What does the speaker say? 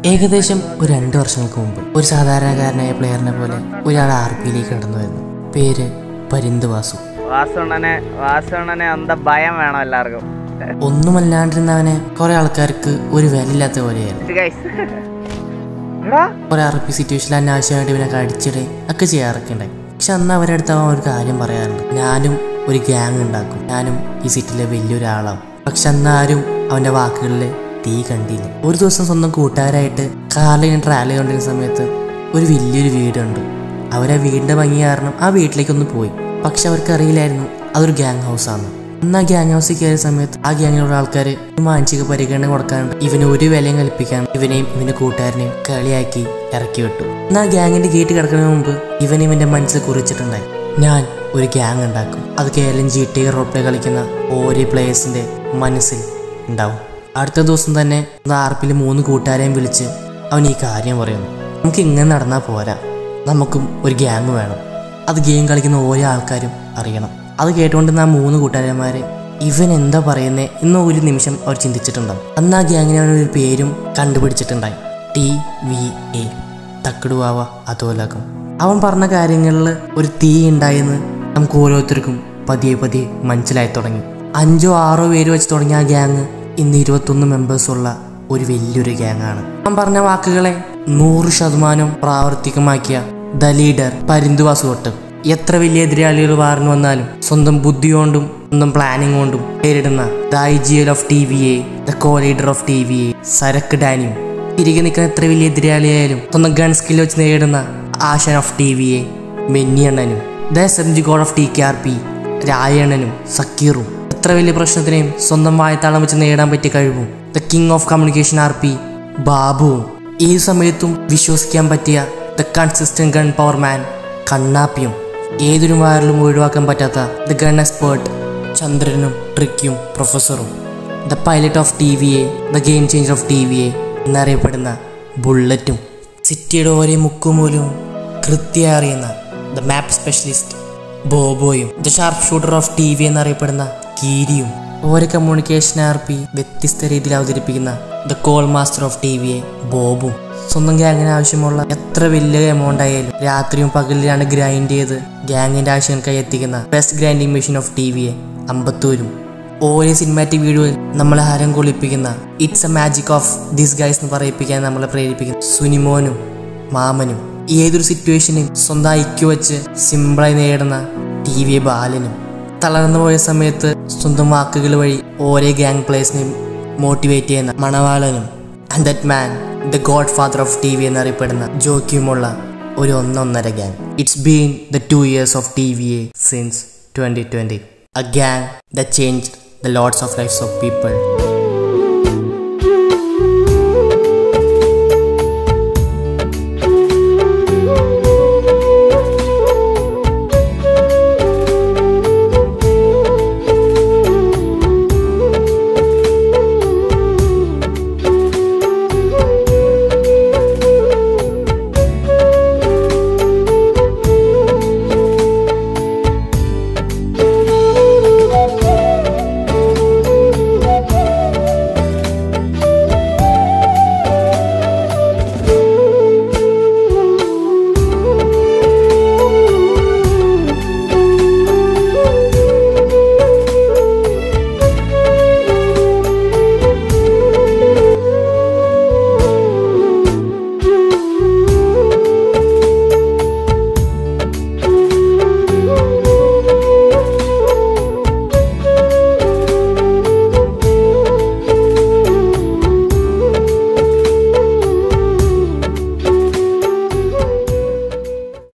ഏകദേശം ഒരു രണ്ട് വർഷങ്ങൾക്ക് മുമ്പ് ഒരു സാധാരണക്കാരനായ പ്ലെയറിനെ പോലെ ഒരാൾ ആർ പിയിലേക്ക് കടന്നു വരുന്നു പേര് പരിന്ത് വാസു വാസുണ്ണനെ വാസുണ്ണനെ എന്താ ഭയം വേണം എല്ലാവർക്കും ഒന്നുമല്ലാണ്ടിരുന്നവനെ കുറെ ആൾക്കാർക്ക് ഒരു വിലയില്ലാത്ത പോലെയായിരുന്നു ഗൈസ് എടാ കുറെ ആർ പി സിറ്റുവേഷനിൽ അനാവശ്യമായിട്ട് ഇവനെ കടിച്ചിടുകയും ഒക്കെ ചെയ്യാറൊക്കെ ഉണ്ടായി പക്ഷെ അന്ന് അവരുടെ അടുത്ത് അവൻ ഒരു കാര്യം പറയാറുണ്ട് ഞാനും ഒരു ഗ്യാങ് ഉണ്ടാക്കും ഞാനും ഈ സിറ്റിയിലെ വലിയൊരാളാവും പക്ഷെ അന്ന് ആരും അവന്റെ വാക്കുകളിൽ തീ കണ്ടില്ല ഒരു ദിവസം സ്വന്തം കൂട്ടുകാരായിട്ട് കാറിൽ ഇങ്ങനെ ട്രാവൽ ചെയ്തുകൊണ്ടിരുന്ന സമയത്ത് ഒരു വലിയൊരു വീടുണ്ട് അവരാ വീടിന്റെ ഭംഗി കാരണം ആ വീട്ടിലേക്കൊന്ന് പോയി പക്ഷെ അവർക്ക് അറിയില്ലായിരുന്നു അതൊരു ഗ്യാങ് ഹൗസ് ആണ് അന്ന് ആ ഗ്യാങ് ഹൗസിൽ കയറിയ സമയത്ത് ആ ഗ്യാങ്ങിലുള്ള ആൾക്കാർ മാനസിക പരിഗണന കൊടുക്കാണ്ട് ഇവന് ഒരു വിലയും കൽപ്പിക്കാൻ ഇവനെയും ഇവന്റെ കൂട്ടുകാരനെയും കളിയാക്കി ഇറക്കി വിട്ടു എന്നാൽ ആ ഗ്യാങ്ങിന്റെ ഗേറ്റ് കിടക്കുന്നതിന് മുമ്പ് ഇവൻ ഇവന്റെ മനസ്സിൽ കുറിച്ചിട്ടുണ്ടായി ഞാൻ ഒരു ഗ്യാങ് ഉണ്ടാക്കും അത് കേരളം ജി ടി റോപ്ലേ കളിക്കുന്ന ഓരോ പ്ലേയേഴ്സിന്റെ മനസ്സിൽ ഉണ്ടാവും അടുത്ത ദിവസം തന്നെ ആർപ്പിൽ മൂന്ന് കൂട്ടുകാരെയും വിളിച്ച് അവൻ ഈ കാര്യം പറയുന്നു നമുക്ക് ഇങ്ങനെ നടന്നാൽ പോരാ നമുക്കും ഒരു ഗ്യാങ് വേണം അത് ഗെയിം കളിക്കുന്ന ഓരോ ആൾക്കാരും അറിയണം അത് കേട്ടുകൊണ്ടിരുന്ന ആ മൂന്ന് കൂട്ടുകാരന്മാരെ ഇവൻ എന്താ പറയുന്നേ എന്ന് ഒരു നിമിഷം അവർ ചിന്തിച്ചിട്ടുണ്ടാവും അന്ന് ആ ഗ്യാങ്ങിന് അവൻ ഒരു പേരും കണ്ടുപിടിച്ചിട്ടുണ്ടായി ടി വി എ തക്കടുവാവ അതോലകം അവൻ പറഞ്ഞ കാര്യങ്ങളിൽ ഒരു തീ ഉണ്ടായെന്ന് നമുക്ക് ഓരോരുത്തർക്കും പതിയെ പതിയെ മനസ്സിലായി തുടങ്ങി അഞ്ചോ ആറോ പേര് വെച്ച് തുടങ്ങിയ ആ ഗ്യാങ് ഇന്ന് ഇരുപത്തൊന്ന് മെമ്പേഴ്സ് ഉള്ള ഒരു വലിയൊരു ഗ്യാങ്ങാണ് അവൻ പറഞ്ഞ വാക്കുകളെ നൂറ് ശതമാനം പ്രാവർത്തികമാക്കിയ ദ ലീഡർ പരിന്തുവാസു തൊട്ട് എത്ര വലിയ എതിരാളികൾ വാർന്നു വന്നാലും സ്വന്തം ബുദ്ധി കൊണ്ടും സ്വന്തം പ്ലാനിങ് കൊണ്ടും നേരിടുന്ന the I G L of T V A the co leader of T V A സരക്ക് ഡാനിയും തിരികെ നിൽക്കുന്ന എത്ര വലിയ എതിരാളിയായാലും സ്വന്തം ഗൺ സ്കിൽ വെച്ച് നേരിടുന്ന ആശൻ ഓഫ് ടി വി എ മെന്നിയണ്ണനും the S M G god of T K R P രായണ്ണനും സക്കീറും എത്ര വലിയ പ്രശ്നത്തിനെയും സ്വന്തം വായത്താളം വെച്ച് നേടാൻ പറ്റിയ കഴിവും the king of communication R P ബാബുവും ഈ സമയത്തും വിശ്വസിക്കാൻ പറ്റിയ the consistent gun power man കണ്ണാപ്പിയും ഏതൊരു വയറിലും ഒഴിവാക്കാൻ പറ്റാത്ത ദ ഗൺ എക്സ്പേർട്ട് ചന്ദ്രനും ട്രിക്കും പ്രൊഫസറും the pilot of T V A the game changer of T V A എന്നറിയപ്പെടുന്ന ബുള്ളറ്റും സിറ്റിയുടെ ഓരോ മുക്കുമൂലവും കൃത്യമായി അറിയുന്ന ദ മാപ്പ് സ്പെഷ്യലിസ്റ്റ് ബോബോയും the sharp shooter of T V എന്നറിയപ്പെടുന്ന കീരിയും ഓരോ കമ്മ്യൂണിക്കേഷൻ ആർ പി വ്യത്യസ്ത രീതിയിൽ അവതരിപ്പിക്കുന്ന the call master of T വിയെ ബോബും സ്വന്തം ഗ്യാങ്ങിന് ആവശ്യമുള്ള എത്ര വലിയ എമൗണ്ട് ആയാലും രാത്രിയും പകലിലാണ് ഗ്രൈൻഡ് ചെയ്ത് ഗ്യാങ്ങിന്റെ ആവശ്യങ്ങൾക്കായി എത്തിക്കുന്ന best grinding machine of T വിയെ അമ്പത്തൂരും ഓരോ സിനിമാറ്റിക് വീഡിയോയിൽ നമ്മളെ ഹരം കൊള്ളിപ്പിക്കുന്ന it's a magic of this guys എന്ന് പറയിപ്പിക്കാൻ നമ്മളെ പ്രേരിപ്പിക്കുന്ന സുനിമോനും മാമനും ഏതൊരു സിറ്റുവേഷനും സ്വന്തം ഐക്യു വെച്ച് സിമ്പിളായി നേടുന്ന ടി വി ബാലനും തളർന്നു പോയ സമയത്ത് സ്വന്തം വാക്കുകൾ വഴി ഓരോ ഗ്യാങ് പ്ലേസിനെയും മോട്ടിവേറ്റ് ചെയ്യുന്ന മണവാളനും and that man the godfather of T V എന്നറിയപ്പെടുന്ന ജോക്കിയുമുള്ള ഒരു ഒന്നൊന്നര gang it's been the two years of T V A since twenty twenty a gang the change the lots of lifes of people